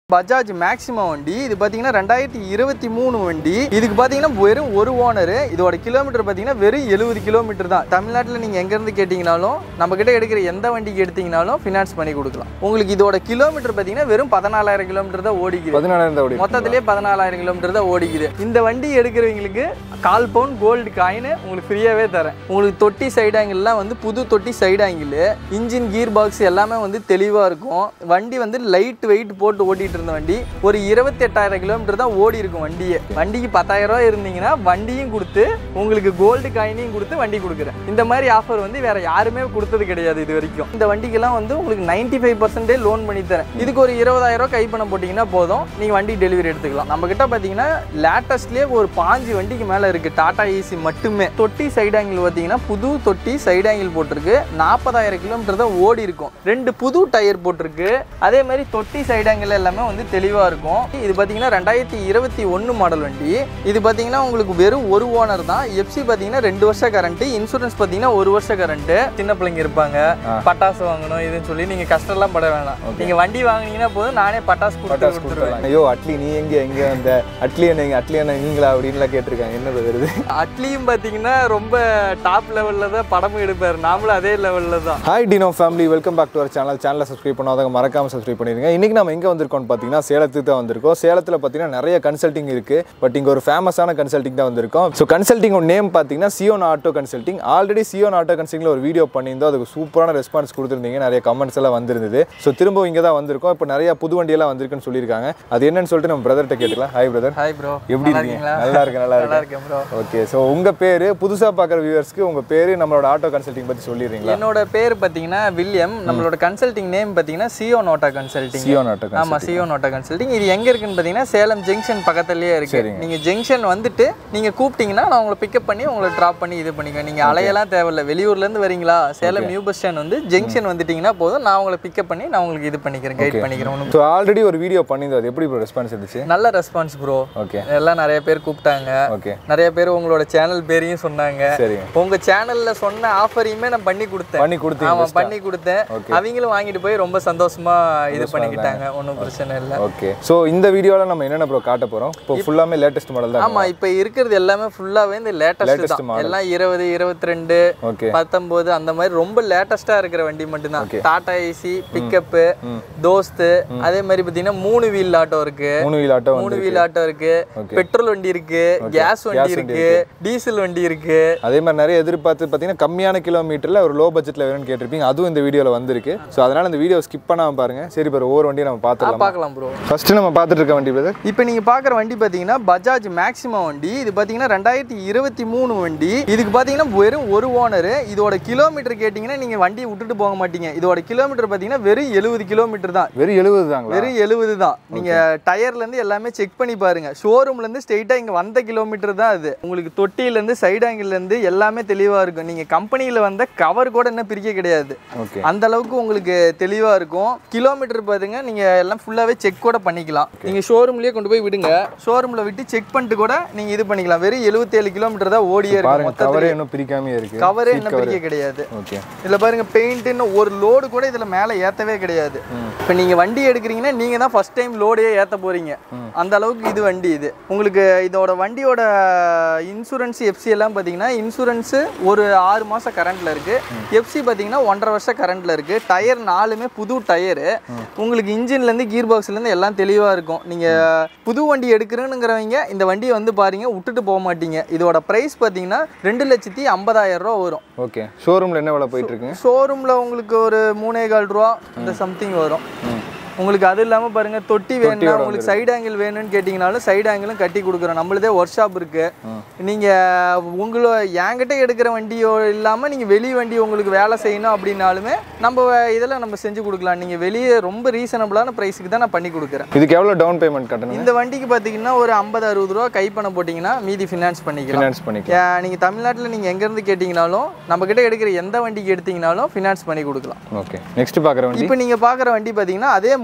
Bajaj maximum வண்டி இது பார்த்தீங்கன்னா ரெண்டாயிரத்தி இருபத்தி மூணு வண்டி இதுக்கு பார்த்தீங்கன்னா வெறும் ஒரு ஓனர் இதோட கிலோமீட்டர் பார்த்தீங்கன்னா வெறும் எழுபது கிலோமீட்டர் தான் தமிழ்நாட்டில் நீங்கள் எங்கேருந்து கேட்டிங்கனாலும் நம்ம கிட்ட எடுக்கிற எந்த வண்டிக்கு எடுத்தீங்கனாலும் ஃபினான்ஸ் பண்ணி கொடுக்கலாம் உங்களுக்கு இதோட கிலோமீட்டர் பார்த்தீங்கன்னா வெறும் பதினாலாயிரம் கிலோமீட்டர் தான் ஓடிக்குது பதினாலாயிரம் தான் ஓடி மொத்தத்திலே பதினாலாயிரம் கிலோமீட்டர் தான் ஓடிக்குது இந்த வண்டி எடுக்கிறவங்களுக்கு கால் பவுன் கோல்டு காயின் உங்களுக்கு ஃப்ரீயாகவே தரேன் உங்களுக்கு தொட்டி சைடு ஆங்கிள்லாம் வந்து புது தொட்டி side angle engine gearbox எல்லாமே வந்து தெளிவாக இருக்கும் வண்டி வந்து லைட் வெயிட் போட்டு ஓட்டிட்டு இருந்த வண்டி ஒரு இருபத்தி எட்டாயிரம் கிலோமீட்டர் தான் ஓடி இருக்கும் வண்டியே வண்டிக்கு பத்தாயிரம் ரூபாய் இருந்தீங்கன்னா வண்டியும் கொடுத்து உங்களுக்கு கோல்டு காயினையும் கொடுத்து வண்டி கொடுக்குறேன் இந்த மாதிரி ஆஃபர் வந்து வேற யாருமே கொடுத்தது கிடையாது இது வரைக்கும் இந்த வண்டிக்கெல்லாம் வந்து உங்களுக்கு நைன்டி ஃபைவ் பர்சன்டேஜ் லோன் பண்ணி தரேன் இதுக்கு ஒரு இருபதாயிரம் ரூபாய் கை பணம் போட்டிங்கன்னா போதும் நீங்கள் வண்டி டெலிவரி எடுத்துக்கலாம் நம்ம கிட்ட பார்த்தீங்கன்னா லேட்டஸ்ட்லேயே ஒரு பாஞ்சு வண்டிக்கு மேலே இருக்குது டாடா ஏசி மட்டுமே தொட்டி சைடு ஆங்கிள் பார்த்தீங்கன்னா புது தொட்டி சைடு ஆங்கிள் போட்டிருக்கு நாற்பதாயிரம் கிலோமீட்டர் தான் ஓடி இருக்கும் ரெண்டு புது டயர் போட்டிருக்கு அதே மாதிரி தொட்டி சைடு ஆங்கிள் எல்லாமே வந்து தெளிவாக இருக்கும் இது பார்த்தீங்கன்னா ரெண்டாயிரத்தி இருபத்தி ஒன்று மாடல் வண்டி இது பார்த்தீங்கன்னா உங்களுக்கு வெறும் ஒரு ஓனர் தான் எஃப்சி பார்த்தீங்கன்னா ரெண்டு வருஷம் கரண்ட் இன்சூரன்ஸ் பார்த்தீங்கன்னா ஒரு வருஷம் கரண்ட் சின்ன பிள்ளைங்க இருப்பாங்க பட்டாசு வாங்கணும் இதுன்னு சொல்லி நீங்கள் கஷ்டம்லாம் பட வேணாம் நீங்கள் வண்டி வாங்குனீங்கன்னா போதும் நானே பட்டாசு கொடுத்து பட்டாசு கொடுத்துருவேன் கொடுத்துருவாங்க ஐயோ அட்லி நீ எங்க எங்க அந்த அட்லி என்ன எங்க அட்லி என்ன நீங்களா அப்படின்லாம் கேட்டிருக்காங்க என்ன வருது அட்லியும் பார்த்தீங்கன்னா ரொம்ப டாப் லெவலில் தான் படமும் எடுப்பார் நாமளும் அதே லெவலில் தான் hi Dino family welcome back to our channel சேனலை சப்ஸ்கிரைப் பண்ணாதவங்க மறக்காம சப்ஸ்கிரைப் பண்ணிருங்க இன்னைக்கு நம்ம எங்க வந்திருக்கோம்னு பார்த்தீங்கன்னா சேலத்துக்கு தான் வந்திருக்கோம் சேலத்தில் பார்த்தீங்கன்னா நிறைய கன்சல்டிங் இருக்கு பட் இங்க ஒரு ஃபேமஸான கன்சல்டிங் தான் வந்திருக்கோம் ஸோ கன்சல்டிங் நேம் பார்த்தீங்கன்னா Zion auto consulting already Zion auto கன்சல்டிங்ல ஒரு வீடியோ பண்ணியிருந்தோம் அதுக்கு சூப்பரான ரெஸ்பான்ஸ் கொடுத்துருந்தீங்க நிறைய கமெண்ட்ஸ் எல்லாம் வந்திருந்தது ஸோ திரும்ப இங்கே தான் வந்திருக்கோம் இப்போ நிறைய புது வண்டியெல்லாம் வந்திருக்குன்னு சொல்லியிருக்காங்க அது என்னன்னு சொல்லிட்டு நம்ம பிரதர்கிட்ட கேட்டுக்கலாம் ஹாய் பிரதர் ஹாய் ப்ரோ எப்படி இருக்கீங்க நல்லா இருக்கு நல்லா நல்லா இருக்கு இருக்கேன் ப்ரோ ஓகே ஸோ உங்க பேரு புதுசா பார்க்குற வியூவர்ஸ்க்கு உங்க பேரு நம்மளோட ஆட்டோ கன்சல்டிங் பத்தி சொல்லிடுறீங்களா என்னோட பேர் பார்த்தீங்கன்னா வில்லியம் நம்மளோட கன்சல்டிங் நேம் பார்த்தீங்கன்னா சியோ நோட்டா கன்சல்டிங் சியோன் ஆட்டோ ஆமா சியோ நோட்டா கன்சல்டிங் இது எங்க இருக்குன்னு பார்த்தீங்கன்னா சேலம் ஜங்ஷன் பக்கத்துலயே இருக்கு சரிங்க. நீங்க ஜங்ஷன் வந்துட்டு நீங்க கூப்பிட்டீங்கன்னா நான் உங்களை பிக்கப் பண்ணி உங்களை டிராப் பண்ணி இது பண்ணிக்குவேன் நீங்க அலையெல்லாம் தேவையில்ல வெளியூர்ல இருந்து வரீங்களா சேலம் நியூ பஸ் ஸ்டாண்ட் வந்து ஜங்ஷன் வந்துட்டீங்கன்னா போதும் நான் உங்களை பிக்கப் பண்ணி நான் உங்களுக்கு இது பண்ணிக்கிறேன் கைட் பண்ணிக்கிறேன் ஒண்ணும் ஸோ ஆல்ரெடி ஒரு வீடியோ பண்ணியிருந்தோம் அது எப்படி ரெஸ்பான்ஸ் இருந்துச்சு நல்ல ரெஸ்பான்ஸ் ப்ரோ ஓகே எல்லாம் நிறைய பேர் கூப்பிட்டாங்க ஓகே நிறைய பேர் உங்களோட சேனல் பேரையும் சொன்னாங்க சரிங்க உங்க சேனல்ல சொன்ன ஆஃபரையுமே நான் பண்ணி கொடுத்தேன் பண்ணி கொடுத்தீங்க ஆமா பண்ணி கொடுத்தேன் Okay. அவங்களும் வாங்கிட்டு போய் ரொம்ப சந்தோஷமா இது பண்ணிக்கிட்டாங்க ஒன்றும் பிரச்சனை இல்லை ஓகே ஸோ இந்த வீடியோவில் நம்ம என்னென்ன ப்ரோ காட்ட போகிறோம் இப்போ ஃபுல்லாமே லேட்டஸ்ட் மாடல் தான் ஆமா இப்ப இருக்கிறது எல்லாமே ஃபுல்லாவே இந்த லேட்டஸ்ட் Latest தான் model. எல்லாம் இருபது இருபத்தி ரெண்டு ஓகே பத்தொன்பது அந்த மாதிரி ரொம்ப லேட்டஸ்டா இருக்கிற வண்டி மட்டும்தான் டாடா ஏசி பிக்கப்பு தோஸ்து அதே மாதிரி பாத்தீங்கன்னா மூணு வீல் ஆட்டோ இருக்கு மூணு வீல் ஆட்டோ மூணு வந்து வீல் ஆட்டோ இருக்கு பெட்ரோல் வண்டி இருக்கு கேஸ் வண்டி இருக்கு டீசல் வண்டி இருக்கு அதே மாதிரி நிறைய எதிர்பார்த்து பார்த்தீங்கன்னா கம்மியான கிலோமீட்டரில் ஒரு லோ பட்ஜெட்டில் வேணும்னு கேட்டிருப்பீங்க அதுவும் இந்த வீடியோவில் வந்திருக்கு ஸோ அதனால் இந்த வீடியோ ஸ்கிப் பண்ணாமல் பாருங்க சரி இப்போ ஒவ்வொரு வண்டியை நம்ம பார்த்துக்கலாம் பார்க்கலாம் ப்ரோ ஃபர்ஸ்ட் நம்ம பார்த்துட்டு இருக்க வண்டி பிரதர் இப்போ நீங்க பார்க்குற வண்டி பார்த்தீங்கன்னா பஜாஜ் மேக்ஸிமம் வண்டி இது பார்த்தீங்கன்னா ரெண்டாயிரத்தி இருபத்தி மூணு வண்டி இதுக்கு பார்த்தீங்கன்னா வெறும் ஒரு ஓனர் இதோட கிலோமீட்டர் கேட்டிங்கன்னா நீங்கள் வண்டியை விட்டுட்டு போக மாட்டீங்க இதோட கிலோமீட்டர் பார்த்தீங்கன்னா வெறும் எழுபது கிலோமீட்டர் தான் வெறும் எழுபது தாங்களா வெறும் எழுபது தான் நீங்க டயர்ல இருந்து எல்லாமே செக் பண்ணி பாருங்க ஷோரூம்ல இருந்து ஸ்ட்ரெயிட்டா இங்க வந்த கிலோமீட்டர் தான் அது உங்களுக்கு தொட்டியில இருந்து சைடு ஆங்கிள் இருந்து எல்லாமே தெளிவா இருக்கும் நீங்க கம்பெனியில வந்த கவர் கூட என்ன பிரிக்க கிடையாது ஓகே அந்த அளவுக்கு உங்களுக்கு தெளிவா இருக்கும் கிலோமீட்டர் பாருங்க நீங்க எல்லாம் ஃபுல்லாவே செக் கூட பண்ணிக்கலாம் நீங்க ஷோரூம்லயே கொண்டு போய் விடுங்க ஷோரூம்ல விட்டு செக் பண்ணிட்டு கூட நீங்க இது பண்ணிக்கலாம் வெறும் 77 கிலோமீட்டர் தான் ஓடியே இருக்கும் பாருங்க மொத்தம் கவரே இன்னும் பிரிக்காமே இருக்கு கவரே என்ன பிரிக்க கிடையாது ஓகே இதுல பாருங்க பெயிண்ட் இன்னும் ஒரு லோடு கூட இதுல மேல ஏத்தவே கிடையாது இப்போ நீங்க வண்டி எடுக்கிறீங்கன்னா நீங்க தான் ஃபர்ஸ்ட் டைம் லோடே ஏத்த போறீங்க அந்த அளவுக்கு இது வண்டி இது உங்களுக்கு இதோட வண்டியோட இன்சூரன்ஸ் எஃப்சி எல்லாம் பாத்தீங்கன்னா இன்சூரன்ஸ் ஒரு ஆறு மாசம் கரண்ட்ல இருக்கு எஃப்சி பாத்தீங்கன்னா ஒன்றரை வருஷம் கரண்ட்ல இருக்கு டயர் நாலுமே புது டயரு உங்களுக்கு இன்ஜின்ல இருந்து கீர் பாக்ஸ்ல இருந்து எல்லாம் தெளிவா இருக்கும் நீங்க புது வண்டி எடுக்கிறேனுங்கிறவங்க இந்த வண்டியை வந்து பாருங்க விட்டுட்டு போக மாட்டீங்க இதோட பிரைஸ் பாத்தீங்கன்னா ரெண்டு லட்சத்தி ஐம்பதாயிரம் ரூபா வரும் ஓகே ஷோரூமில் என்ன விலை போயிட்டு இருக்குங்க ஷோரூம்ல உங்களுக்கு ஒரு மூணே கால் ரூபா இந்த சம்திங் வரும் உங்களுக்கு அது இல்லாமல் பாருங்க தொட்டி வேணும்னா உங்களுக்கு சைடு ஆங்கிள் வேணும்னு கேட்டிங்கனாலும் சைடு ஆங்கிளும் கட்டி கொடுக்குறோம் நம்மளதே ஒர்க் ஷாப் இருக்கு நீங்க உங்களோ என்கிட்ட எடுக்கிற வண்டியோ இல்லாமல் நீங்க வெளி வண்டி உங்களுக்கு வேலை செய்யணும் அப்படின்னாலுமே நம்ம இதெல்லாம் நம்ம செஞ்சு கொடுக்கலாம் நீங்க வெளியே ரொம்ப ரீசனபிளான ப்ரைஸுக்கு தான் நான் பண்ணி கொடுக்குறேன் இதுக்கு எவ்வளோ டவுன் பேமெண்ட் கட்டணும் இந்த வண்டிக்கு பார்த்தீங்கன்னா ஒரு ஐம்பது அறுபது ரூபா கை பணம் போட்டிங்கன்னா மீதி ஃபினான்ஸ் பண்ணிக்கலாம் ஃபினான்ஸ் பண்ணிக்கலாம் ஏன் நீங்க தமிழ்நாட்டில் நீங்க எங்கேருந்து கேட்டிங்கனாலும் நம்ம கிட்ட எடுக்கிற எந்த வண்டிக்கு எடுத்தீங்கனாலும் ஃபினான்ஸ் பண்ணி கொடுக்கலாம் ஓகே நெக்ஸ்ட் பார்க்குற வண்டி இப்போ நீங்க பார்க்குற வண்டி பார்த்தீங்கன்னா அதே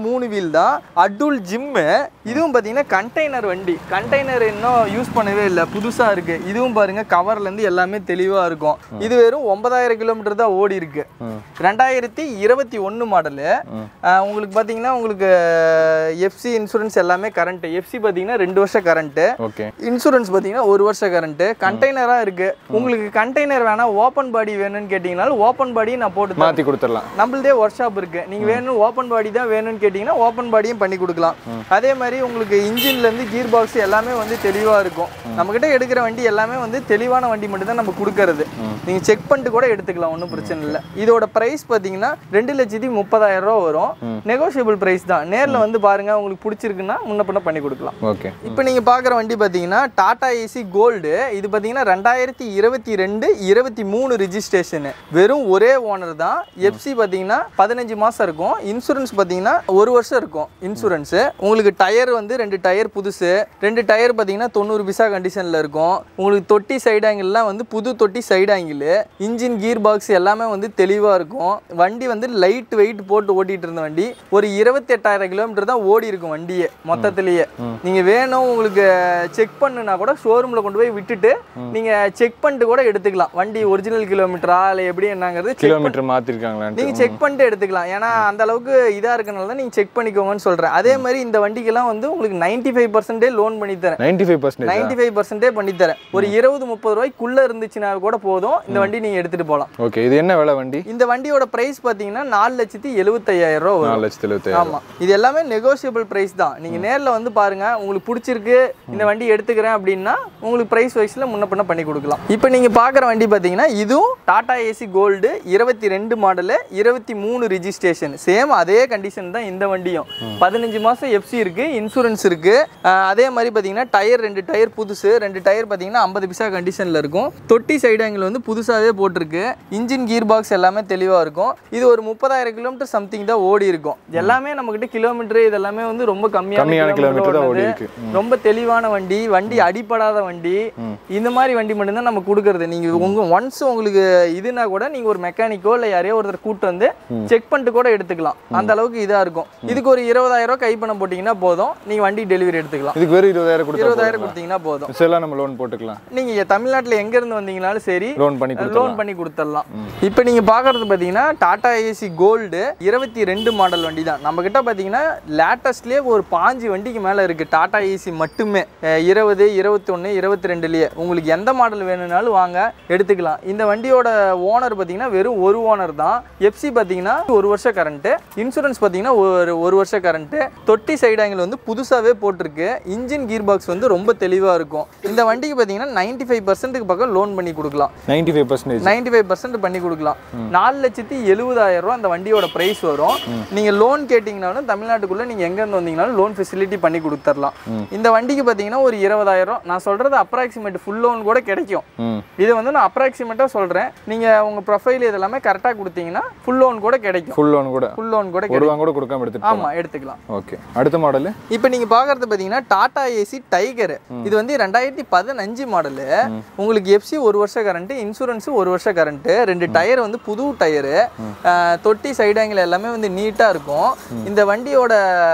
மூணு வீல் தான் அட்டுல் ஜிம்மு இதுவும் பார்த்தீங்கன்னா கண்டெய்னர் வண்டி கண்டெய்னர் இன்னும் யூஸ் பண்ணவே இல்லை புதுசாக இருக்கு இதுவும் பாருங்க கவர்லேருந்து எல்லாமே தெளிவாக இருக்கும் இது வெறும் ஒன்பதாயிரம் கிலோமீட்டர் தான் ஓடி இருக்கு ரெண்டாயிரத்தி இருபத்தி ஒன்று மாடலு உங்களுக்கு பார்த்தீங்கன்னா உங்களுக்கு எஃப்சி இன்சூரன்ஸ் எல்லாமே கரண்ட்டு எஃப்சி பார்த்தீங்கன்னா ரெண்டு வருஷம் கரண்ட்டு ஓகே இன்சூரன்ஸ் பார்த்தீங்கன்னா ஒரு வருஷம் கரண்ட்டு கண்டெய்னராக இருக்கு உங்களுக்கு கண்டெய்னர் வேணா ஓப்பன் பாடி வேணும்னு கேட்டிங்கனாலும் ஓப்பன் பாடி நான் போட்டு தரேன். மாற்றி கொடுத்துடலாம் நம்மளதே ஒர்க் ஷாப் இருக்கு நீங்க வேணும் ஓப்பன் பாடி தான் வேணும்னு கேட்டிங்கன்னா ஓப்பன் பாடியும் பண்ணி கொடுக்கலாம் அதே மாதிரி உங்களுக்கு இன்ஜின்ல இருந்து கீர் பாக்ஸ் எல்லாமே வந்து தெளிவா இருக்கும் நம்ம கிட்ட எடுக்கிற வண்டி எல்லாமே வந்து தெளிவான வண்டி மட்டும் தான் நம்ம கொடுக்கறது நீங்க செக் பண்ணிட்டு கூட எடுத்துக்கலாம் ஒன்றும் பிரச்சனை இல்லை இதோட பிரைஸ் பார்த்தீங்கன்னா ரெண்டு லட்சத்தி முப்பதாயிரம் ரூபா வரும் நெகோஷியபிள் பிரைஸ் தான் நேர்ல வந்து பாருங்க உங்களுக்கு பிடிச்சிருக்குன்னா முன்ன பின்ன பண்ணி கொடுக்கலாம் ஓகே இப்போ நீங்கள் பார்க்குற வண்டி பார்த்தீங்கன்னா டாடா ஏசி கோல்டு இது பார்த்தீங்கன்னா ரெண்டாயிரத்தி இருபத்தி ரெண்டு இருபத்தி மூணு ரிஜிஸ்ட்ரேஷனு வெறும் ஒரே ஓனர் தான் எஃப்சி பார்த்தீங்கன்னா பதினஞ்சு மாதம் இருக்கும் இன்சூரன்ஸ் பார்த்தீங்கன்னா ஒரு வருஷம் இருக்கும் இன்சூரன்ஸு உங்களுக்கு டயர் வந்து ரெண்டு டயர் புதுசு ரெண்டு டயர் பார்த்தீங்கன்னா தொண்ணூறு பிசா கண்டிஷனில் இருக்கும் உங்களுக்கு தொட்டி சைடு ஆங்கிள்லாம் வந்து புது தொட்டி side angle engine gearbox எல்லாமே வந்து தெளிவாக இருக்கும் வண்டி வந்து லைட் வெயிட் போட்டு ஓட்டிட்டு இருந்த வண்டி ஒரு இருபத்தி எட்டாயிரம் கிலோமீட்டர் தான் ஓடி இருக்கும் வண்டியே மொத்தத்திலேயே நீங்க வேணும் உங்களுக்கு செக் பண்ணுனா கூட ஷோரூம்ல கொண்டு போய் விட்டுட்டு நீங்க செக் பண்ணிட்டு கூட எடுத்துக்கலாம் வண்டி ஒரிஜினல் கிலோமீட்டரா இல்லை எப்படி என்னங்கிறது check கிலோமீட்டர் மாற்றிருக்காங்களான்ட்டு நீங்க செக் பண்ணிட்டு எடுத்துக்கலாம் ஏன்னா அந்த அளவுக்கு இதா இருக்கனால தான் நீங்க செக் பண்ணிக்கோங்கன்னு சொல்றேன் அதே மாதிரி இந்த வண்டிக்கெல்லாம் வந்து உங்களுக்கு நைன்டி ஃபைவ் பர்சன்டே லோன் பண்ணி தரேன் ninety five percentage ninety five percent பண்ணி தரேன் ஒரு இருபது முப்பது ரூபாய்க்குள்ள இருந்துச்சுன்னா கூட போதும் இந்த வண்டி நீங்க எடுத்துட்டு போகலாம் ஓகே இது என்ன விலை வண்டி இந்த வண்டியோட பிரைஸ் பாத்தீங்கன்னா நாலு லட்சத்தி எழுபத்தையாயிரம் ரூபா வரும் நாலு லட்சத்தி எழுபத்தாயிரம் ஆமா இது எல்லாமே நெகோஷியபிள் பிரைஸ் தான் நீங்க நேர்ல வந்து பாருங்க உங்களுக்கு பிடிச்சிருக்கு இந்த வண்டி எடுத்துக்கிறேன் அப்படின்னா உங்களுக்கு பிரைஸ் வைஸ்ல முன்ன பின்ன பண்ணி கொடுக்கலாம் இப்போ நீங்க பாக்குற வண்டி பாத்தீங்கன்னா இதுவும் டாடா ஏசி கோல்டு இருபத்தி ரெண்டு மாடலு இருபத்தி மூணு ரிஜிஸ்ட்ரேஷன் சேம் அதே கண்டிஷன் தான் இந்த வண்டியும் பதினஞ்சு மாசம் எஃப்சி இருக்கு இன்சூரன்ஸ் இருக்கு அஹ் அதே மாதிரி பாத்தீங்கன்னா டயர் ரெண்டு டயர் புதுசு ரெண்டு டயர் பாத்தீங்கன்னா ஐம்பது பிசா கண்டிஷன்ல இருக்கும் தொட்டி சைடு ஆங்கிள் வந்து புதுசாவே போட்டிருக்கு இன்ஜின் கீர் பாக்ஸ் எல்லாமே தெளிவா இருக்கும் இது ஒரு முப்பதாயிரம் கிலோமீட்டர் சம்திங் தான் ஓடி இருக்கும் எல்லாமே நம்மகிட்ட கிலோமீட்டர் இதெல்லாமே வந்து ரொம்ப கம்மியான கம்மியான கிலோமீட்டர் தான் ஓடி ஓடுனது. இருக்கு ரொம்ப தெளிவான வண்டி வண்டி அடிப்படாத வண்டி இந்த மாதிரி வண்டி மட்டும்தான் நம்ம கொடுக்கறது நீங்க உங்க ஒன்ஸ் உங்களுக்கு இதுனா கூட நீங்க ஒரு மெக்கானிக்கோ இல்ல யாரையோ ஒருத்தர் கூட்டு வந்து செக் பண்ணிட்டு கூட எடுத்துக்கலாம் அந்த அளவுக்கு இதா இருக்கும் இதுக்கு ஒரு இருபதாயிரம் ரூபாய் கை பணம் போட்டீங்கன்னா போதும் நீங்க வண்டி டெலிவரி எடுத்துக்கலாம் இதுக்கு வெறும் இருபதாயிரம் கொடுத்தா இருபதாயிரம் கொடுத்தீங்கன்னா போதும் மிச்சம் நம்ம லோன் போட்டுக்கலாம் நீங்க தமிழ்நாட்டுல எங்க இருந்து வந்தீங்கனாலும் சரி லோன் பண்ணி கொடுத்தலாம் லோன் பண்ணி கொடுத்துடலாம் இப்போ நீங்க பாக்குறது பாத்தீங்கன்னா டாடா ஏசி கோல்டு இருபத்தி ரெண்டு மாடல் வண்டி தான் நம்ம கிட்ட பாத்தீங்கன்னா லேட்டஸ்ட்லயே ஒரு பாஞ்சு வண்டிக்கு மேல இருக்கு டாடா ஏசி மட்டுமே அஹ் இருபது இருபத்தொன்னு இருபத்தி ரெண்டுலயே உங்களுக்கு எந்த மாடல் வேணும்னாலும் வாங்க எடுத்துக்கலாம் இந்த வண்டியோட ஓனர் பாத்தீங்கன்னா வெறும் ஒரு ஓனர் தான் எஃப்சி பாத்தீங்கன்னா ஒரு வருஷம் கரண்ட் இன்சூரன்ஸ் பாத்தீங்கன்னா ஒரு ஒரு வருஷம் கரண்ட் தொட்டி சைடு ஆங்கிள் வந்து புதுசாவே போட்டிருக்கு இன்ஜின் கீர் பாக்ஸ் வந்து ரொம்ப தெளிவா இருக்கும் இந்த வண்டிக்கு பாத்தீங்கன்னா நைன்டி ஃபைவ் பர்சன்ட்டுக்கு பக்கம் லோன் பண்ணி கொடுக்கலாம் ninety five percentage ninety five percent பண்ணி கொடுக்கலாம் நாலு லட்சத்தி எழுபதாயிரம் ரூபா அந்த வண்டியோட பிரைஸ் வரும் நீங்க லோன் கேட்டிங்கனாலும் தமிழ்நாட்டுக்குள்ள நீங்க எங்க இருந்து வந்தீங்கனாலும் லோன் ஃபெசிலிட்டி பண்ணி கொடுத்துடலாம் இந்த வண்டிக்கு பாத்தீங்கன்னா ஒரு இருபதாயிரம் நான் சொல்றது அப்ராக்சிமேட் ஃபுல் லோன் கூட கிடைக்கும் ம் இது வந்து நான் அப்ராக்சிமேட்டா சொல்றேன் நீங்க உங்க ப்ரொஃபைல் இதெல்லாமே கரெக்டா கொடுத்தீங்கன்னா ஃபுல் லோன் கூட கிடைக்கும் ஃபுல் லோன் கூட ஃபுல் லோன் கூட ஒரு கிடைக்கும் ரூபா கூட கொடுக்காம எடுத்துட்டு ஆமா எடுத்துக்கலாம் ஓகே அடுத்த மாடலு இப்போ நீங்க பாக்குறது பாத்தீங்கன்னா டாடா ஏசி டைகர் இது வந்து ரெண்டாயிரத்தி பதினஞ்சு மாடலு உங்களுக்கு எஃப்சி ஒரு வருஷம் கரண்ட் இன்சூரன்ஸ் ஒரு வருஷம் கரண்ட் ரெண்டு டயர் வந்து புது டயரு தொட்டி சைடு ஆங்கிள் எல்லாமே வந்து நீட்டா இருக்கும் இந்த வண்டியோட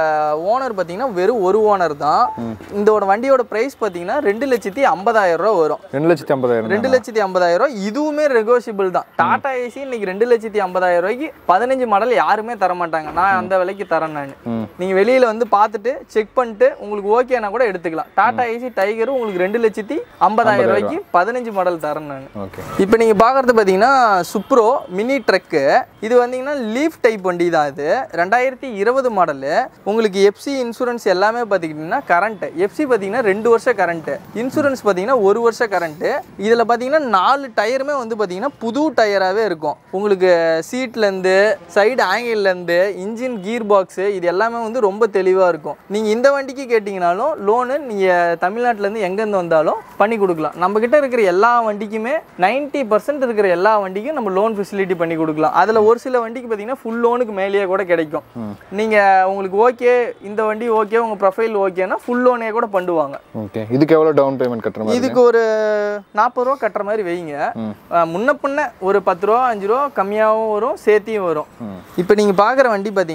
ஓனர் பாத்தீங்கன்னா வெறும் ஒரு ஓனர் தான் இந்த வண்டியோட பிரைஸ் பாத்தீங்கன்னா ரெண்டு லட்சத்தி ஐம்பதாயிரம் ரூபா வரும் ரெண்டு லட்சத்தி ஐம்பதாயிரம் ரெண்டு லட்சத்தி ஐம்பதாயிரம் ரூபாய் இதுவுமே நெகோசியபிள் தான் டாடா ஏசி இன்னைக்கு ரெண்டு லட்சத்தி ஐம்பதாயிரம் ரூபாய்க்கு பதினஞ்சு மாடல் யாருமே தர மாட்டாங்க நான் அந்த விலைக்கு தரேன் நான் ம். நீங்க வெளியில வந்து பார்த்துட்டு செக் பண்ணிட்டு உங்களுக்கு ஓகேனா கூட எடுத்துக்கலாம் டாடா ஏசி டைகரும் உங்களுக்கு ரெண்டு லட்சத்தி ஐம்பதாயிரம் ரூபாய்க்கு பதினஞ்சு மாடல் தரேன் நான் ஓகே இப்போ நீங்க பார்க்கறது பார்த்தீங்கன்னா சுப்ரோ மினி ட்ரக்கு இது வந்தீங்கன்னா லீஃப் டைப் வண்டி தான் இது ரெண்டாயிரத்தி இருபது மாடலு உங்களுக்கு எஃப்சி இன்சூரன்ஸ் எல்லாமே பார்த்துக்கிட்டிங்கன்னா கரண்ட் எஃப்சி பார்த்தீங்கன்னா ரெண்டு வருஷம் கரண்ட் இன்சூரன்ஸ் பார்த்தீங்கன்னா ஒரு வருஷம் கரண்ட் இதில் பார்த்தீங்கன்னா நாலு டயருமே வந்து பார்த்தீங்கன்னா புது டயராகவே இருக்கும் உங்களுக்கு சீட்லேருந்து சைடு ஆங்கிள்லேருந்து இன்ஜின் கீர் பாக்ஸு இது எல்லாமே வந்து ரொம்ப தெளிவாக இருக்கும் நீங்கள் இந்த வண்டிக்கு கேட்டிங்கனாலும் லோனு நீங்கள் தமிழ்நாட்டிலேருந்து எங்கேருந்து வந்தாலும் பண்ணி கொடுக்கலாம் நம்ம கிட்ட இருக்கிற எல்லா வண்டிக்குமே நைன்ட்டி பர்சன்ட் இருக்கிற எல்லா வண்டிக்கும் நம்ம லோன் ஃபெசிலிட்டி பண்ணி கொடுக்கலாம் அதில் ஒரு சில வண்டிக்கு பார்த்தீங்கன்னா ஃபுல் லோனுக்கு மேலேயே கூட கிடைக்கும் நீங்கள் உங்களுக்கு ஓகே இந்த வண்டி ஓகே உங்கள் ப்ரொஃபைல் ஓகேனா ஃபுல் லோனே கூட பண்ணுவாங்க ஓகே இதுக்கு எவ்வளோ டவுன் பேமெண்ட் கட்டுற மாதிரி இதுக்கு ஒரு நாற்பது ரூபா கட்டுற மாதிரி வைங்க ம். அஹ் முன்ன பின்ன ஒரு பத்து ரூபா அஞ்சு ரூபா கம்மியாகவும் வரும் சேர்த்தியும் வரும் ம். இப்போ நீங்கள் பார்க்குற வண்டி பார்த்தீங்கன்னா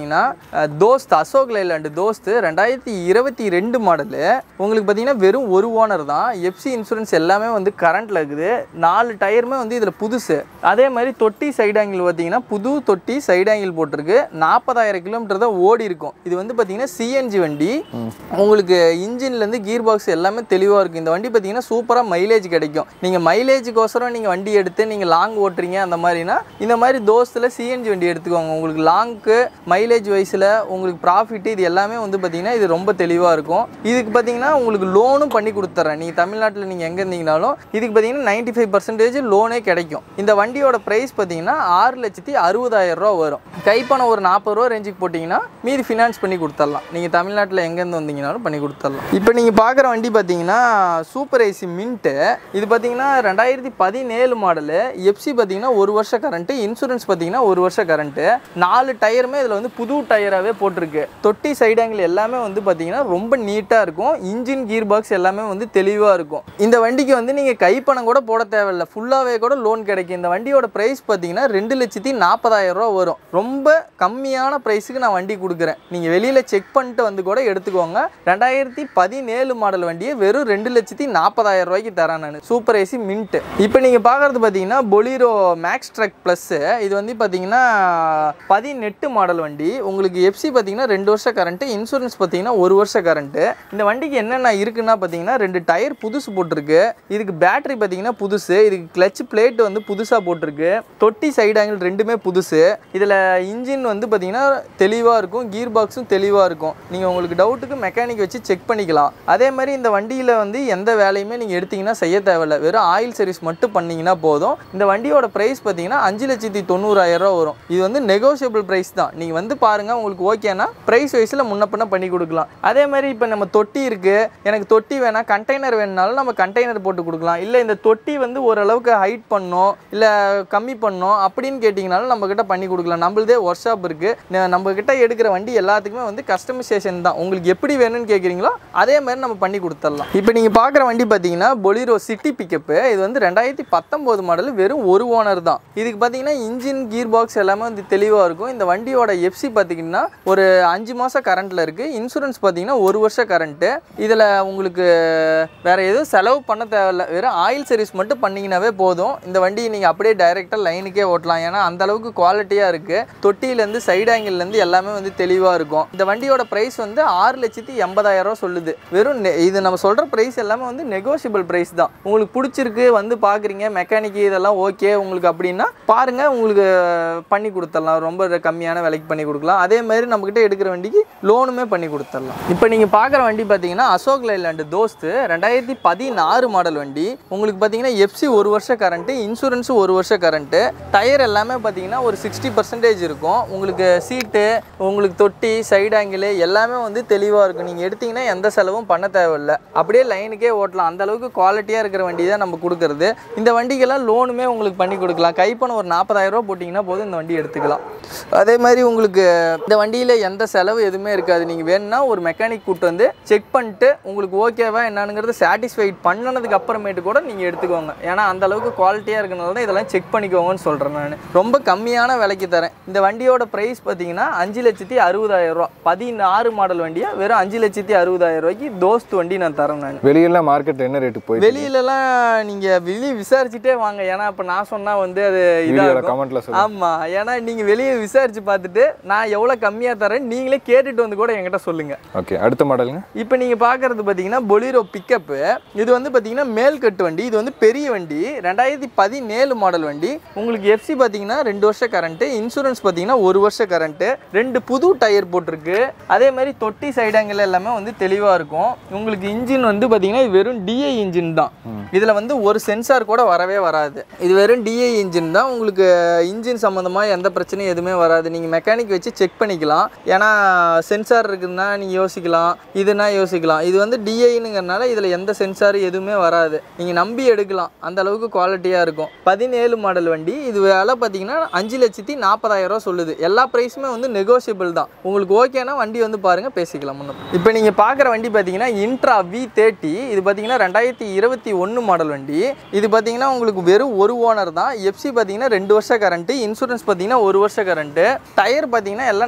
தோஸ்த் அசோக் லைலாண்டு தோஸ்து ரெண்டாயிரத்தி இருபத்தி ரெண்டு மாடலு உங்களுக்கு பார்த்தீங்கன்னா வெறும் ஒரு ஓனர் தான் எஃப்சி இன்சூரன்ஸ் எல்லாமே வந்து கரண்ட்டில் இருக்குது நாலு டயருமே வந்து இதில் புதுசு அதே மாதிரி தொட்டி சைடு ஆங்கிள் பார்த்தீங்கன்னா புது தொட்டி சைடு ஆங்கிள் போட்டிருக்கு நாற்பதாயிரம் கிலோமீட்டர் தான் ஓடி இருக்கும் இது வந்து பார்த்தீங்கன்னா சிஎன்ஜி வண்டி உங்களுக்கு இன்ஜின்லேருந்து கீர் பாக்ஸ் எல்லாமே தெளிவாக இருக்கும் இந்த வண்டி பார்த்தீங்கன்னா சூப்பராக மைலேஜ் கிடைக்கும் நீங்கள் மைலேஜுக்கோசரம் நீங்கள் வண்டி எடுத்து நீங்கள் லாங் ஓட்டுறீங்க அந்த மாதிரினா இந்த மாதிரி தோஸ்தில் சிஎன்ஜி வண்டி எடுத்துக்கோங்க உங்களுக்கு லாங்க்கு மைலேஜ் வயசில் உங்களுக்கு ப்ராஃபிட் இது எல்லாமே வந்து பார்த்தீங்கன்னா இது ரொம்ப தெளிவாக இருக்கும் இதுக்கு பார்த்தீங்கன்னா உங்களுக்கு லோனும் பண்ணி கொடுத்துட்றேன் நீங்கள் தமிழ்நாட்டில் நீங்கள் எங்கே இருந்தீங்கனாலும் இதுக்கு பார்த்தீங்கன்னா நைன்டி ஃபைவ் பர்சன்டேஜ் லோனே கிடைக்கும் இந்த வண்டியோட ப்ரைஸ் பார்த்தீங்கன்னா ஆறு லட்சத்தி அறுபதாயிரம் ரூபா வரும் கைப்பணம் ஒரு நாற்பது ரூபா ரேஞ்சுக்கு போட்டிங்கன்னா மீதி ஃபினான்ஸ் பண்ணி கொடுத்துடலாம் நீங்கள் தமிழ்நாட்டில் எங்கேருந்து வந்தீங்கனாலும் பண்ணி கொடுத்துடலாம் இப்போ நீங்கள் பார்க்குற வண்டி பார்த்தீங்கன்னா சூப்பர் ஏசி மின்ட்டு இது பார்த்தீங்கன்னா ரெண்டாயிரத்தி பதினேழு மாடலு எஃப்சி பார்த்தீங்கன்னா ஒரு வருஷம் கரண்ட்டு இன்சூரன்ஸ் பார்த்தீங்கன்னா ஒரு வருஷம் கரண்ட்டு நாலு டயருமே இதில் வந்து புது டயராகவே போட்டிருக்கு தொட்டி சைடு ஆங்கிள் எல்லாமே வந்து பார்த்தீங்கன்னா ரொம்ப நீட்டாக இருக்கும் இன்ஜின் கீர் பாக்ஸ் எல்லாமே வந்து தெளிவாக இருக்கும் இந்த வண்டிக்கு வந்து நீங்கள் கைப்பணம் கூட போட தேவையில்ல ஃபுல்லாகவே கூட லோன் கிடைக்கும் இந்த வண்டியோட ப்ரைஸ் பார்த்தீங்கன்னா ரெண்டு லட்சத்தி நாற்பதாயிரம் ரூபா வரும் ரொம்ப கம்மியான ப்ரைஸுக்கு நான் வண்டி கொடுக்குறேன் நீங்கள் வெளியில் செக் பண்ணிட்டு வந்து கூட எடுத்துக்கோங்க ரெண்டாயிரத்தி பதினேழு மாடல் வண்டியை வெறும் ரெண்டு லட்சத்தி நாற்பதாயிரம் ரூபாய்க்கு தரேன் நான் சூப்பர் ஏசி மின்ட்டு இப்போ நீங்கள் பார்க்குறது பார்த்தீங்கன்னா பொலிரோ மேக்ஸ் ட்ரக் ப்ளஸ்ஸு இது வந்து பார்த்தீங்கன்னா பதினெட்டு மாடல் வண்டி உங்களுக்கு எஃப்சி பார்த்தீங்கன்னா ரெண்டு வருஷம் கரண்ட்டு இன்சூரன்ஸ் பார்த்தீங்கன்னா ஒரு வருஷம் கரண்ட்டு இந்த வண்டிக்கு என்னென்ன இருக்குன்னா பார்த்தீங்கன்னா ரெண்டு டயர் புதுசு போட்டிருக்கு இதுக்கு பேட்டரி பார்த்தீங்கன்னா புதுசு இதுக்கு கிளச் பிளேட் வந்து புதுசாக போட்டிருக்கு தொட்டி சைடு ஆங்கிள் ரெண்டுமே புதுசு இதில் இன்ஜின் வந்து பார்த்தீங்கன்னா தெளிவாக இருக்கும் கீர் பாக்ஸும் தெளிவாக இருக்கும் நீங்கள் உங்களுக்கு டவுட்டுக்கு மெக்கானிக் வச்சு செக் பண்ணிக்கலாம் அதே மாதிரி இந்த வண்டியில் வந்து எந்த வேலையுமே நீங்கள் எடுத்தீங்கன்னா செய்ய தேவையில்ல வெறும் ஆயில் சர்வீஸ் மட்டும் பண்ணீங்கன்னா போதும் இந்த வண்டியோட ப்ரைஸ் பார்த்தீங்கன்னா அஞ்சு லட்சத்தி தொண்ணூறாயிரம் ரூபா வரும் இது வந்து நெகோஷியபிள் ப்ரைஸ் தான் நீங்கள் வந்து பாருங்கள் உங்களுக்கு ஓகேனா ப்ரைஸ் வைஸில் முன்ன பின்ன பண்ணி கொடுக்கலாம் அதே மாதிரி இப்போ நம்ம தொட்டி இருக்குது எனக்கு தொட்டி வேணாம் கண்டெய்னர் வேணுனாலும் நம்ம கண்டெய்னர் போட்டு கொடுக்கலாம் இல்லை இந்த தொட்டி வந்து ஓரளவுக்கு ஹைட் பண்ணோம் இல்லை கம்மி பண்ணோம் அப்படின்னு கேட்டிங்கனாலும் நம்ம கிட்ட பண்ணி கொடுக்கலாம் நம்மளதே ஒர்க் ஷாப் இருக்குது நம்ம கிட்ட எடுக்கிற வண்டி எல்லாத்துக்குமே வந்து கஸ்டமைசேஷன் தான் உங்களுக்கு எப்படி வேணும்னு கேட்குறீங்களோ அதே மாதிரி நம்ம பண்ணி கொடுத்துடலாம் இப்போ நீங்கள் பார்க்குற வண்டி பார்த்தீங்கன்னா பொலிரோ சிட்டி பிக்கப்பு இது வந்து ரெண்டாயிரத்தி பத்தொம்போது மாடல் வெறும் ஒரு ஓனர் தான் இதுக்கு பார்த்தீங்கன்னா இன்ஜின் கீர் பாக்ஸ் எல்லாமே வந்து தெளிவாக இருக்கும் இந்த வண்டியோட எஃப்சி பார்த்தீங்கன்னா ஒரு அஞ்சு மாதம் கரண்ட்டில் இருக்குது இன்சூரன்ஸ் பார்த்தீங்கன்னா ஒரு வருஷம் கரண்ட்டு இதில் உங்களுக்கு வேறு எதுவும் செலவு பண்ண தேவையில்ல வெறும் ஆயில் சர்வீஸ் மட்டும் பண்ணிங்கனாவே போதும் இந்த வண்டியை நீங்கள் அப்படியே டைரெக்டாக லைனுக்கே ஓட்டலாம் ஏன்னா அந்த அளவுக்கு குவாலிட்டியாக இருக்குது தொட்டியிலேருந்து சைடு ஆங்கிள்லேருந்து எல்லாமே வந்து தெளிவாக இருக்கும் இந்த வண்டியோட ப்ரைஸ் வந்து ஆறு லட்சத்தி எண்பதாயிரம் ரூபா சொல்லுது வெறும் நெ- இது நம்ம சொல்கிற ப்ரைஸ் எல்லாமே வந்து நெகோஷியபிள் ப்ரைஸ் தான் உங்களுக்கு பிடிச்சிருக்கு வந்து பார்க்குறீங்க மெக்கானிக் இதெல்லாம் ஓகே உங்களுக்கு அப்படின்னா பாருங்கள் உங்களுக்கு பண்ணி கொடுத்துடலாம் ரொம்ப கம்மியான விலைக்கு பண்ணி கொடுக்கலாம் அதே மாதிரி நம்மக்கிட்ட எடுக்கிற வண்டிக்கு லோனுமே பண்ணி கொடுத்துடலாம் இப்போ நீங்கள் பார்க்குற வண்டி பார்த்தீங்கன்னா அசோக் லைலாண்டு தோஸ்து ரெண்டாயிரத்தி பதினாறு மாடல் வண்டி உங்களுக்கு பார்த்தீங்கன்னா எஃப்சி ஒரு வருஷம் கரண்ட்டு இன்சூரன்ஸு ஒரு வருஷம் கரண்ட்டு டயர் எல்லாமே பார்த்தீங்கன்னா ஒரு சிக்ஸ்டி பர்சன்டேஜ் இருக்கும் உங்களுக்கு சீட்டு உங்களுக்கு தொட்டி சைடு ஆங்கிள் எல்லாமே வந்து தெளிவாக இருக்கும் நீங்கள் எடுத்தீங்கன்னா எந்த செலவும் பண்ண தேவையில்ல அப்படியே லைனுக்கே ஓட்டலாம் அந்த அளவுக்கு குவாலிட்டியாக இருக்கிற வண்டி தான் நம்ம கொடுக்குறது இந்த வண்டிக்கெல்லாம் லோனுமே உங்களுக்கு பண்ணி கொடுக்கலாம் கைப்பணம் ஒரு நாற்பதாயிரம் ரூபா போட்டிங்கன்னா போதும் இந்த வண்டி எடுத்துக்கலாம் அதே மாதிரி உங்களுக்கு இந்த வண்டியில் எந்த செலவு எதுவுமே இருக்காது நீங்கள் வேணும்னா ஒரு மெக்கானிக் கூட்டு வந்து செக் பண்ணிட்டு உங்களுக்கு ஓகேவா என்னங்கிறத சாட்டிஸ்ஃபைட் பண்ணனதுக்கு அப்புறமேட்டு கூட நீங்கள் எடுத்துக்கோங்க ஏன்னா அந்த அளவுக்கு குவாலிட்டியாக இருக்கனால தான் இதெல்லாம் செக் பண்ணிக்கோங்கன்னு சொல்கிறேன் நான் ரொம்ப கம்மியான விலைக்கு தரேன் இந்த வண்டியோட ப்ரைஸ் பார்த்தீங்கன்னா அஞ்சு லட்சத்தி அறுபதாயிரம் ரூபா பதினாறு மாடல் வண்டியை வெறும் அஞ்சு லட்சத்தி அறுபதாயிரம் ரூபாய்க்கு தோஸ்த் வண்டி நான் தரேன் நான் வெளியெல்லாம் மார்க்கெட் என்ன ரேட்டு போயிட்டு வெளியிலலாம் நீங்க வெளியே விசாரிச்சுட்டே வாங்க ஏன்னா இப்ப நான் சொன்னா வந்து அது இதா வீடியோவில் இருக்கும். கமெண்ட்ல சொல்லுங்க ஆமா ஏன்னா நீங்க வெளியே விசாரிச்சு பார்த்துட்டு நான் எவ்வளவு கம்மியா தரேன் நீங்களே கேட்டுட்டு வந்து கூட என்கிட்ட சொல்லுங்க ஓகே அடுத்த மாடலுங்க இப்போ நீங்கள் பார்க்குறது பார்த்தீங்கன்னா பொலிரோ பிக்கப்பு இது வந்து பார்த்தீங்கன்னா மேல்கட்டு வண்டி இது வந்து பெரிய வண்டி ரெண்டாயிரத்தி பதினேழு மாடல் வண்டி உங்களுக்கு எஃப்சி பார்த்தீங்கன்னா ரெண்டு வருஷம் கரண்ட்டு இன்சூரன்ஸ் பார்த்தீங்கன்னா ஒரு வருஷம் கரண்ட்டு ரெண்டு புது டயர் போட்டிருக்கு அதே மாதிரி தொட்டி சைடாங்கல் எல்லாமே வந்து தெளிவாக இருக்கும் உங்களுக்கு இன்ஜின் வந்து பார்த்தீங்கன்னா இது வெறும் டிஐ இன்ஜின் தான் இதில் வந்து ஒரு சென்சார் கூட வரவே வராது இது வெறும் டிஐ இன்ஜின் தான் உங்களுக்கு இன்ஜின் சம்மந்தமாக எந்த பிரச்சனையும் எதுவுமே வராது நீங்கள் மெக்கானிக் வச்சு செக் பண்ணிக்கலாம் ஏன்னா சென்சார் இருக்குதுன்னா நீங்கள் யோசிக்கலாம் இதுனா யோசிக்கலாம் இது வந்து டிஐனுங்கிறனால இதில் எந்த சென்சார் எதுவுமே வராது நீங்கள் நம்பி எடுக்கலாம் அந்த அளவுக்கு குவாலிட்டியாக இருக்கும் பதினேழு மாடல் வண்டி இது விலை பார்த்தீங்கன்னா அஞ்சு லட்சத்தி நாற்பதாயிரம் ரூபா சொல்லுது எல்லா ப்ரைஸுமே வந்து நெகோஷியபிள் தான் உங்களுக்கு ஓகேனா வண்டி வந்து பாருங்கள் பேசிக்கலாம் முன்ன இப்போ நீங்கள் பார்க்குற வண்டி பார்த்தீங்கன்னா இன்ட்ரா வி தேர்ட்டி இது பார்த்தீங்கன்னா ரெண்டாயிரத்தி இருபத்தி ஒன்று மாடல் வண்டி இது பார்த்தீங்கன்னா உங்களுக்கு வெறும் ஒரு ஓனர் தான் எஃப்சி பார்த்தீங்கன்னா ரெண்டு வருஷம் கரண்ட்டு இன்சூரன்ஸ் பார்த்தீங்கன்னா ஒரு வருஷம் கரண்ட்டு டயர் பார்த்தீங்கன்னா எல்லாம்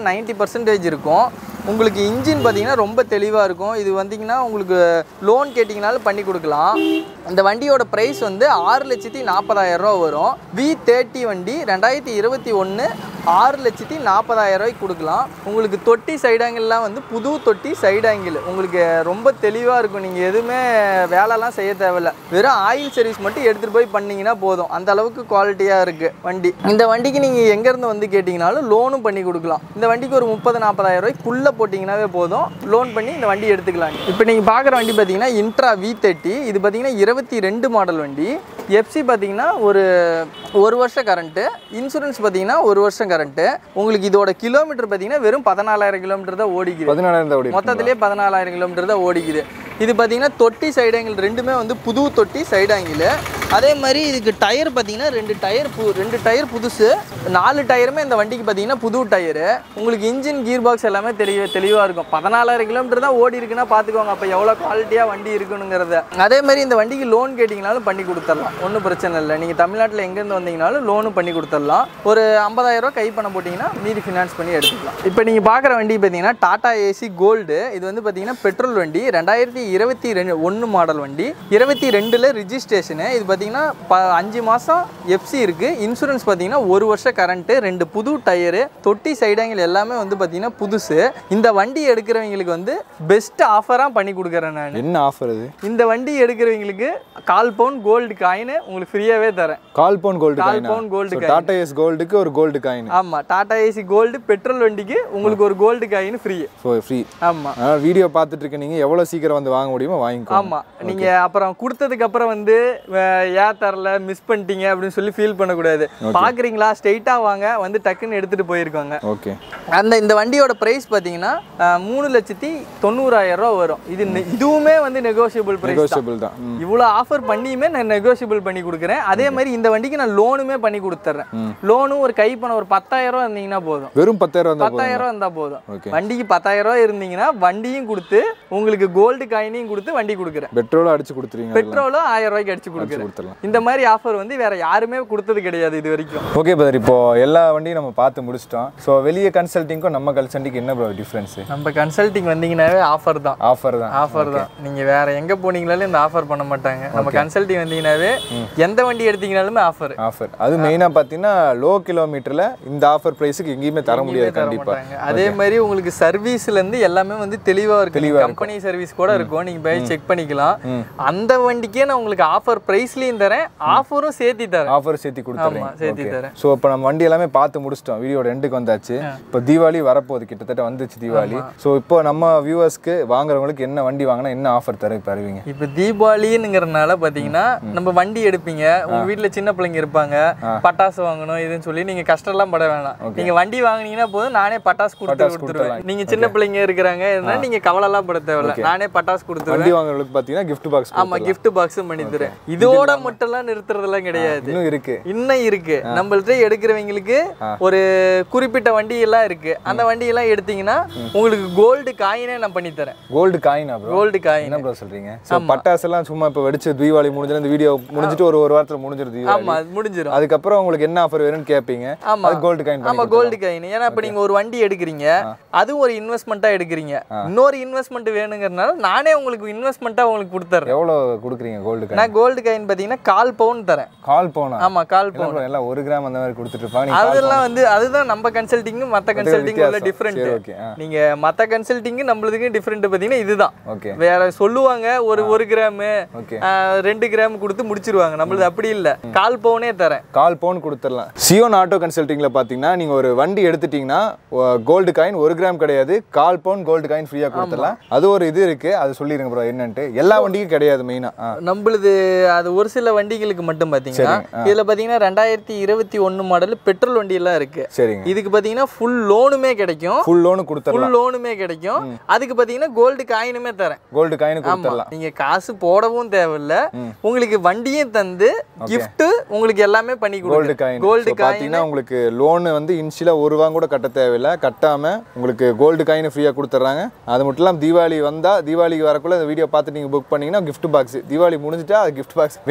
நைன்ட்டி பர்சன்டேஜ் இருக்கும் உங்களுக்கு இன்ஜின் பார்த்தீங்கன்னா ரொம்ப தெளிவாக இருக்கும் இது வந்தீங்கன்னா உங்களுக்கு லோன் கேட்டிங்கனாலும் பண்ணி கொடுக்கலாம் இந்த வண்டியோட ப்ரைஸ் வந்து ஆறு லட்சத்தி நாற்பதாயிரம் ரூபா வரும் வி தேர்ட்டி வண்டி ரெண்டாயிரத்தி இருபத்தி ஒன்று ஆறு லட்சத்தி நாற்பதாயிரம் ரூபாய்க்கு கொடுக்கலாம் உங்களுக்கு தொட்டி சைடு ஆங்கிள்லாம் வந்து புது தொட்டி சைடு ஆங்கிள் உங்களுக்கு ரொம்ப தெளிவாக இருக்கும் நீங்கள் எதுவுமே வேலைலாம் செய்ய தேவையில்ல வெறும் ஆயில் சர்வீஸ் மட்டும் எடுத்துகிட்டு போய் பண்ணீங்கன்னா போதும் அந்த அளவுக்கு குவாலிட்டியாக இருக்குது வண்டி இந்த வண்டிக்கு நீங்கள் எங்கேருந்து வந்து கேட்டிங்கனாலும் லோனும் பண்ணி கொடுக்கலாம் இந்த வண்டிக்கு ஒரு முப்பது நாற்பதாயிரம் ரூபாய்க்குள்ளே போட்டிங்கனாவே போதும் லோன் பண்ணி இந்த வண்டி எடுத்துக்கலாம் இப்போ நீங்கள் பார்க்குற வண்டி பார்த்தீங்கன்னா இன்ட்ரா வி தேர்ட்டி இது பார்த்தீங்கன்னா இருபத்தி ரெண்டு மாடல் வண்டி எஃப்சி பார்த்தீங்கன்னா ஒரு ஒரு வருஷம் கரண்ட்டு இன்சூரன்ஸ் பார்த்தீங்கன்னா ஒரு வருஷம் கரண்ட்டு உங்களுக்கு இதோட கிலோமீட்டர் பார்த்தீங்கன்னா வெறும் பதினாலாயிரம் கிலோமீட்டர் தான் ஓடிக்குது பதினாலாயிரம் தான் ஓடி மொத்தத்திலே பதினாலாயிரம் கிலோமீட்டர் தான் ஓடிக்குது இது பார்த்தீங்கன்னா தொட்டி சைடு ஆங்கிள் ரெண்டுமே வந்து புது தொட்டி சைடு ஆங்கிள் அதே மாதிரி இதுக்கு டயர் பார்த்தீங்கன்னா ரெண்டு டயர் பு ரெண்டு டயர் புதுசு நாலு டயருமே இந்த வண்டிக்கு பார்த்தீங்கன்னா புது டயரு உங்களுக்கு இன்ஜின் கீர் பாக்ஸ் எல்லாமே தெளிவ தெளிவாக இருக்கும் பதினாலாயிரம் கிலோமீட்டர் தான் ஓடி இருக்குன்னா பார்த்துக்கோங்க அப்போ எவ்வளோ குவாலிட்டியாக வண்டி இருக்குனுங்கிறத அதே மாதிரி இந்த வண்டிக்கு லோன் கேட்டிங்கனாலும் பண்ணி கொடுத்துடலாம் ஒன்றும் பிரச்சனை இல்லை நீங்கள் தமிழ்நாட்டில் எங்கேருந்து வந்தீங்கனாலும் லோனும் பண்ணி கொடுத்துடலாம் ஒரு 50000 ரூபாய் கை பண்ண போட்டிங்கன்னா மீதி ஃபினான்ஸ் பண்ணி எடுத்துக்கலாம் இப்போ நீங்கள் பார்க்குற வண்டி பார்த்தீங்கன்னா டாடா ஏசி கோல்டு இது வந்து பார்த்தீங்கன்னா பெட்ரோல் வண்டி ரெண்டாயிரத்தி இருபத்தி ரெண்டு ஒன்று மாடல் வண்டி இருபத்தி ரெண்டில் ரிஜிஸ்ட்ரேஷனு இது பார்த்தீங்கன்னா ப அஞ்சு மாதம் எஃப்சி இருக்குது இன்சூரன்ஸ் பார்த்தீங்கன்னா ஒரு வருஷம் கரண்ட்டு ரெண்டு புது டயரு தொட்டி சைடாங்கில் எல்லாமே வந்து பார்த்தீங்கன்னா புதுசு இந்த வண்டி எடுக்கிறவங்களுக்கு வந்து பெஸ்ட் ஆஃபராக பண்ணி கொடுக்குறேன் நான் என்ன ஆஃபர் இது இந்த வண்டி எடுக்கிறவங்களுக்கு கால் பவுன் கோல்டு காயின் உங்களுக்கு ஃப்ரீயாகவே தரேன் கால் பவுன் கோல்டு கால் காயினா பவுன் கோல்டு டாடா எஸ் கோல்டுக்கு ஒரு கோல்டு காயின் ஆமாம் டாடா ஏசி கோல்டு பெட்ரோல் வண்டிக்கு உங்களுக்கு ஒரு கோல்டு காயின் ஃப்ரீ ஃப்ரீ ஆமாம் அதனால் வீடியோ பார்த்துட்டு இருக்க நீங்கள் எவ்வளோ சீக்கிரம் வந்து வாங்க முடியுமோ வாங்கிக்கோ ஆமாம் நீங்கள் அப்புறம் கொடுத்ததுக்கு அப்புறம் வந்து அஹ், ஏன் தரல மிஸ் பண்ணிட்டீங்க அப்படின்னு சொல்லி ஃபீல் பண்ணக்கூடாது பார்க்குறீங்களா ஸ்ட்ரெயிட்டாக வாங்க வந்து டக்குன்னு எடுத்துகிட்டு போயிருக்காங்க ஓகே அந்த இந்த வண்டியோட ப்ரைஸ் பார்த்தீங்கன்னா அஹ், மூணு லட்சத்தி தொண்ணூறாயிரம் ரூபா வரும் இது நெ- இதுவுமே வந்து நெகோஷியபிள் ப்ரைஸ் தான் நெகோஷியபிள் தான் ம். இவ்வளோ ஆஃபர் பண்ணியுமே நான் நெகோஷியபிள் பண்ணி கொடுக்குறேன் அதே மாதிரி இந்த வண்டிக்கு நான் லோனுமே பண்ணி கொடுத்துட்றேன் லோனும் ஒரு கை பணம் ஒரு பத்தாயிரம் ரூபா இருந்தீங்கன்னா போதும் வெறும் பத்தாயிரம் வந்தால் போதும் பத்தாயிரம் ரூபா இருந்தா போதும் ஓகே வண்டிக்கு பத்தாயிரம் ரூபா இருந்தீங்கன்னா வண்டியும் கொடுத்து உங்களுக்கு கோல்டு காயினையும் கொடுத்து வண்டி கொடுக்குறேன் பெட்ரோலும் அடிச்சு கொடுத்துருவீங்க அதெல்லாம் பெட்ரோலும் ஆயிரம் ரூபாய்க்கு அடிச்சு அடிச்சு கொடுக்குறேன் கொடுத்துடலாம் இந்த மாதிரி ஆஃபர் வந்து வேற யாருமே கொடுத்தது கிடையாது இது வரைக்கும் ஓகே பிரதர் இப்போ எல்லா வண்டியும் நம்ம பார்த்து முடிச்சிட்டோம் ஸோ வெளியே கன்சல்ட்டிங்க்கும் நம்ம கன்சல்ட்டிங்க்கு என்ன ப்ரோ டிஃப்ரென்ஸு நம்ம கன்சல்டிங் வந்தீங்கன்னாவே ஆஃபர் தான் ஆஃபர் தான் ஆஃபர் தான் நீங்க வேற எங்க போனீங்களாலும் இந்த ஆஃபர் பண்ண மாட்டாங்க நம்ம கன்சல்டிங் வந்தீங்கன்னாவே எந்த வண்டி எடுத்தீங்கனாலுமே ஆஃபர் ஆஃபர் அது மெயினாக பார்த்தீங்கன்னா லோ கிலோமீட்டரில் இந்த ஆஃபர் ப்ரைஸுக்கு எங்கேயுமே தர முடியாது கண்டிப்பாக மாட்டாங்க அதே மாதிரி உங்களுக்கு சர்வீஸ்ல இருந்து எல்லாமே வந்து தெளிவா இருக்கு கம்பெனி சர்வீஸ் கூட இருக்கும் நீங்க போய் செக் பண்ணிக்கலாம் அந்த வண்டிக்கே நான் உங்களுக்கு ஆஃபர் பிரைஸ்லயும் தரேன் ஆஃபரும் சேர்த்தி தரேன் ஆஃபர் சேர்த்து ஆமா கொடுத்துறீங்க சேர்த்தி தரேன் ஸோ இப்போ நம்ம வண்டி எல்லாமே பார்த்து முடிச்சிட்டோம் வீடியோட எண்டுக்கு வந்தாச்சு இப்போ தீபாவளி வரப்போகுது கிட்டத்தட்ட வந்துச்சு தீபாவளி ஸோ இப்போ நம்ம வியூவர்ஸ்க்கு வாங்குறவங்களுக்கு என்ன வண்டி வாங்கினா என்ன ஆஃபர் தர தருவீங்க இப்போ தீபாவளிங்கிறனால பாத்தீங்கன்னா நம்ம வண்டி எடுப்பீங்க உங்க வீட்ல சின்ன பிள்ளைங்க இருப்பாங்க பட்டாசு வாங்கணும் இதுன்னு சொல்லி நீங்க கஷ்டம்லாம் பட வேணாம் நீங்க வண்டி வாங்குனீங்கன்னா போதும் நானே பட்டாசு கொடுத்து கொடுத்துருவேன் நீங்க சின்ன பிள்ளைங்க இருக்கிறாங்க இதனால நீங்க கவலைலாம் பட தேவையில்ல நானே பட்டாசு கொடுத்துருவேன் வண்டி வாங்குறவங்களுக்கு பார்த்தீங்கன்னா gift பாக்ஸ் ஆமா gift பாக்ஸும் பண்ணி தரேன் இதோட மட்டும்லாம் நிறுத்துறதெல்லாம் கிடையாது இன்னும் இருக்கு இன்னும் இருக்கு நம்மள்ட்ட எடுக்கிறவங்களுக்கு ஒரு குறிப்பிட்ட வண்டி எல்லாம் இருக்கு அந்த வண்டி எல்லாம் எடுத்தீங்கன்னா உங்களுக்கு கோல்டு காயினே நான் பண்ணி தரேன் கோல்டு காயினா ப்ரோ கோல்டு காயின் என்ன ப்ரோ சொல்றீங்க ஸோ பட்டாசெல்லாம் சும்மா இப்போ வெடிச்சு தீபாவளி முடிஞ்சு இந்த வீடியோ முடிஞ்சிட்டு ஒரு ஒரு வாரத்தில் முடிஞ்சிரு தீபாவளி ஆமா அது முடிஞ்சிரும் அதுக்கப்புறம் உங்களுக்கு என்ன ஆஃபர் வேணும்னு கேட்பீங்க ஆமா அது கோல்டு காயின் ஆமா கோல்டு காயின் ஏன்னா இப்ப நீங்க ஒரு வண்டி எடுக்கிறீங்க அது ஒரு இன்வெஸ்ட்மெண்ட்டா எடுக்கிறீங்க இன்னொரு இன்வெஸ்ட்மெண்ட் வேணுங்கிறனால நானே உங்களுக்கு இன்வெஸ்ட்மெண்ட்டா உங்களுக்கு கொடுத்துறேன் எவ்வளோ கொடுக்குறீங்க கோல்டு காயின் நான் கோல்டு காயின் பாத்தீங்கன்னா கால் பவுன் தரேன் கால் போனா ஆமா கால் என்ன பவுன் bro, எல்லாம் ஒரு கிராம் அந்த மாதிரி கொடுத்துட்டு இருப்பாங்க நீங்க அதெல்லாம் வந்து அதுதான் நம்ம கன்சல்டிங்கும் மத்த கன்சல்டிங் உள்ள வித்தியாசம். டிஃப்ரெண்ட் சரி, okay, ஆ. நீங்க மத்த கன்சல்டிங் நம்மளுக்கு டிஃப்ரெண்ட் பாத்தீங்கன்னா இதுதான் ஓகே வேற சொல்லுவாங்க ஒரு ஒரு கிராமு ஓகே ரெண்டு கிராம் கொடுத்து முடிச்சிருவாங்க நம்மளுது அப்படி இல்ல கால் பவுனே தரேன் கால் பவுன் கொடுத்துடலாம் சியோன் ஆட்டோ கன்சல்ட்டிங்கில் பார்த்தீங்கன்னா நீங்கள் ஒரு வண்டி எடுத்துட்டீங்கன்னா கோல்டு காயின் ஒரு கிராம் கிடையாது கால் பவுன் கோல்டு காயின் ஃப்ரீயாக கொடுத்துடலாம் அது ஒரு இது இருக்குது அது சொல்லிடுங்க ப்ரோ என்னன்ட்டு எல்லா வண்டிக்கும் கிடையாது மெயினாக நம்மளுது அது ஒரு சில வண்டிகளுக்கு மட்டும் பாத்தீங்கன்னா இதுல பாத்தீங்கன்னா ரெண்டாயிரத்தி இருபத்தி ஒன்னு மாடல் பெட்ரோல் வண்டி எல்லாம் இருக்கு சரிங்க இதுக்கு பாத்தீங்கன்னா ஃபுல் லோனுமே கிடைக்கும் ஃபுல் லோனு கொடுத்துடலாம் ஃபுல் லோனுமே கிடைக்கும் அதுக்கு பாத்தீங்கன்னா கோல்டு காயினுமே தரேன் கோல்டு காயின் ஆமா கொடுத்துடலாம் நீங்க காசு போடவும் தேவையில்ல உங்களுக்கு வண்டியும் தந்து gift உங்களுக்கு எல்லாமே பண்ணி கோல்டு கொடுக்குறேன் காயின் கோல்டு காயின் பார்த்தீங்கன்னா உங்களுக்கு லோனு வந்து இன்ஷியலாக ஒரு ரூபா கூட கட்ட தேவையில்லை கட்டாமல் உங்களுக்கு கோல்டு காயின் ஃப்ரீயாக கொடுத்துட்றாங்க அது மட்டும் இல்லாமல் தீபாவளி வந்தால் தீபாவளிக்கு வரக்குள்ள இந்த வீடியோ பார்த்து நீங்கள் புக் பண்ணீங்கன்னா gift பாக்ஸ் தீபாவளி முடிஞ்சிட்டா அது gift பாக்ஸ்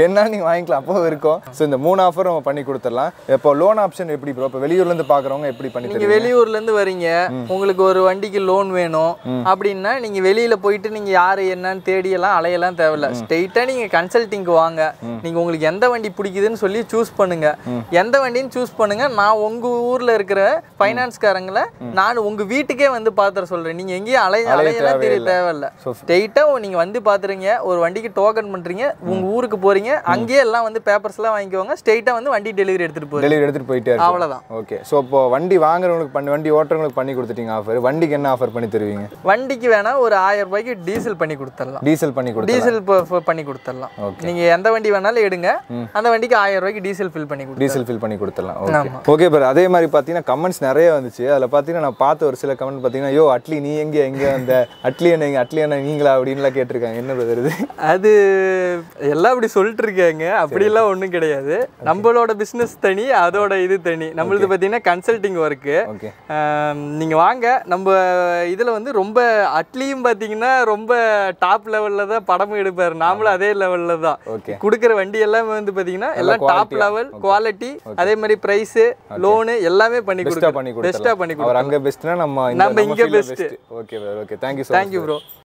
வேணா நீங்கள் வாங்கிக்கலாம் அப்போ இருக்கும் ஸோ இந்த மூணு ஆஃபர் நம்ம பண்ணி கொடுத்துடலாம் இப்போ லோன் ஆப்ஷன் எப்படி ப்ரோ இப்போ வெளியூர்லேருந்து பார்க்குறவங்க எப்படி பண்ணி நீங்க தருவீங்க வெளியூர்ல இருந்து வரீங்க உங்களுக்கு ஒரு வண்டிக்கு லோன் வேணும் அப்படின்னா நீங்க வெளியில போயிட்டு நீங்க யாரு என்னன்னு தேடி எல்லாம் அலையெல்லாம் தேவையில்ல ஸ்ட்ரெயிட்டா நீங்க கன்சல்டிங்க்கு வாங்க நீங்க உங்களுக்கு எந்த வண்டி பிடிக்குதுன்னு சொல்லி சூஸ் பண்ணுங்க எந்த வண்டின்னு சூஸ் பண்ணுங்க நான் உங்க ஊர்ல இருக்கிற ஃபைனான்ஸ்காரங்களை நான் உங்க வீட்டுக்கே வந்து பாத்துற சொல்றேன் நீங்க எங்கேயும் அலைய அலையெல்லாம் தெரிய தேவையில்ல So, ஸ்ட்ரெயிட்டா நீங்க வந்து பாத்துறீங்க ஒரு வண்டிக்கு டோக்கன் பண்றீங்க உங்க ஊருக்கு போறீங்க அங்கேயே எல்லாம் வந்து பேப்பர்ஸ் எல்லாம் வாங்கிக்குவாங்க ஸ்ட்ரெயிட்டா வந்து வண்டி டெலிவரி எடுத்துட்டு போறீங்க டெலிவரி எடுத்துகிட்டு போயிட்டே இருக்கும் அவ்வளவுதான் ஓகே ஸோ இப்போ வண்டி வாங்குறவங்களுக்கு பண்ணி வண்டி ஓட்டுறவங்களுக்கு பண்ணி கொடுத்துட்டீங்க ஆஃபர் வண்டிக்கு என்ன ஆஃபர் பண்ணி தருவீங்க வண்டிக்கு வேணா ஒரு ஆயிரம் ரூபாய்க்கு டீசல் பண்ணி கொடுத்துடலாம் டீசல் பண்ணி கொடுத்தீங்க டீசல் ப- ப- பண்ணி கொடுத்துடலாம் Okay. நீங்க எந்த வண்டி வேணாலும் எடுங்க அந்த வண்டிக்கு ஆயிரம் ரூபாய்க்கு டீசல் ஃபில் பண்ணி கொடுத்து டீசல் ஃபில் பண்ணி கொடுத்துடலாம் ஓகே ஓகே பர் அதே மாதிரி பார்த்தீங்கன்னா கமெண்ட்ஸ் நிறைய வந்துச்சு அதில் பார்த்தீங்கன்னா நான் பார்த்த ஒரு சில கமெண்ட் பார்த்தீங்கன்னா யோ அட்லி நீ எங்கே எங்கே அந்த அட்லி என்ன எங்க அட்லி என்ன நீங்களா அப்படின்லாம் கேட்டிருக்காங்க என்ன brother இது அது எல்லாம் அப்படி சொல்லிட்டு இருக்காங்க அப்படிலாம் ஒன்றும் கிடையாது நம்மளோட பிஸ்னஸ் தனி அதோட இது தனி நம்மளது பார்த்தீங்கன்னா கன்சல்டிங் ஒர்க்கு ஓகே நீங்கள் வாங்க நம்ம இதில் வந்து ரொம்ப அட்லியும் பார்த்தீங்கன்னா ரொம்ப டாப் லெவலில் தான் படமும் எடுப்பார் நாமளும் அதே லெவலில் தான் ஓகே கொடுக்குற வண்டி எல்லாமே வந்து பார்த்தீங்கன்னா எல்லாம் டாப் quality-ஆ? லெவல் குவாலிட்டி அதே மாதிரி ப்ரைஸு லோனு எல்லாமே பண்ணி பெஸ்ட்டாக கொடுக்குறோம் பண்ணி பெஸ்ட்டாக பண்ணி கொடுத்தலாம் அவர் அங்கே பெஸ்ட்னா நம்ம நம்ம இங்க best. Okay okay thank you so thank you bro